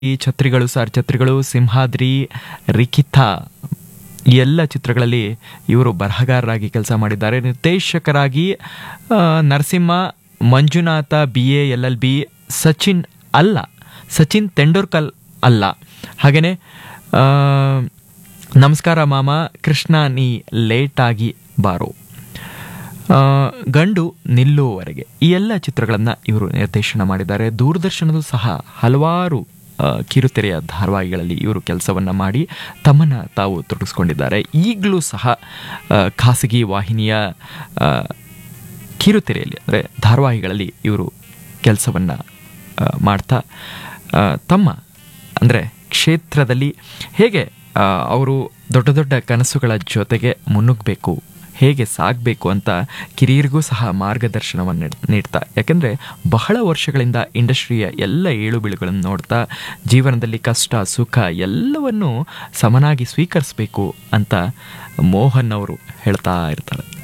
ಈ ಛತ್ರಿಗಳು ಸಾರ್ ಛತ್ರಿಗಳು ಸಿಂಹಾದ್ರಿ ರಿಖಿತಾ ಈ ಎಲ್ಲ ಚಿತ್ರಗಳಲ್ಲಿ ಇವರು ಬರಹಗಾರರಾಗಿ ಕೆಲಸ ಮಾಡಿದ್ದಾರೆ ನಿರ್ದೇಶಕರಾಗಿ ಆ, Narasimha Manjunatha B A L L B Sachin ಅಲ್ಲ ಸಚಿನ್ ತೆಂಡೂಲ್ಕರ್ ಅಲ್ಲ ಹಾಗೆಯೇ ನಮಸ್ಕಾರ ಮಾಮ ಕೃಷ್ಣ ನೀ ಲೇಟಾಗಿ ಬಾರೋ ಆ, ಗಂಡು ನಿಲ್ಲುವವರೆಗೆ ಈ ಎಲ್ಲ ಚಿತ್ರಗಳನ್ನು ಇವರು ನಿರ್ದೇಶನ ಮಾಡಿದ್ದಾರೆ ದೂರದರ್ಶನದ ಸಹ ಹಲವಾರು ಆ, ಕಿರುತೆರೆಯ ಧಾರಾವಾಹಿಗಳಲ್ಲಿ ಇವರು ಕೆಲಸವನ್ನು ಮಾಡಿ ತಮ್ಮನ್ನು ತಾವು ತೊಡಗಿಸ್ಕೊಂಡಿದ್ದಾರೆ ಈಗಲೂ ಸಹ ಆ, ಖಾಸಗಿ ವಾಹಿನಿಯ ಆ, ಕಿರುತೆರೆಯಲ್ಲಿ ಅಂದರೆ ಧಾರಾವಾಹಿಗಳಲ್ಲಿ ಇವರು ಕೆಲಸವನ್ನು ಮಾಡ್ತಾ ಆ, ತಮ್ಮ ಅಂದರೆ ಕ್ಷೇತ್ರದಲ್ಲಿ ಹೇಗೆ ಆ, ಅವರು ದೊಡ್ಡ ದೊಡ್ಡ ಕನಸುಗಳ ಜೊತೆಗೆ ಮುನ್ನುಗ್ಗಬೇಕು ಹೇಗೆ ಸಾಗಬೇಕು ಅಂತ ಕಿರಿಯರಿಗೂ ಸಹ ಮಾರ್ಗದರ್ಶನವನ್ನು ನೀಡ್ತಾ ಯಾಕೆಂದರೆ ಬಹಳ ವರ್ಷಗಳಿಂದ ಇಂಡಸ್ಟ್ರಿಯ ಎಲ್ಲ ಏಳು ಬೀಳುಗಳನ್ನು ನೋಡ್ತಾ ಜೀವನದಲ್ಲಿ ಕಷ್ಟ ಸುಖ ಎಲ್ಲವನ್ನೂ ಸಮನಾಗಿ ಸ್ವೀಕರಿಸಬೇಕು ಅಂತ ಮೋಹನ್ ಅವರು ಹೇಳ್ತಾ ಇರ್ತಾರೆ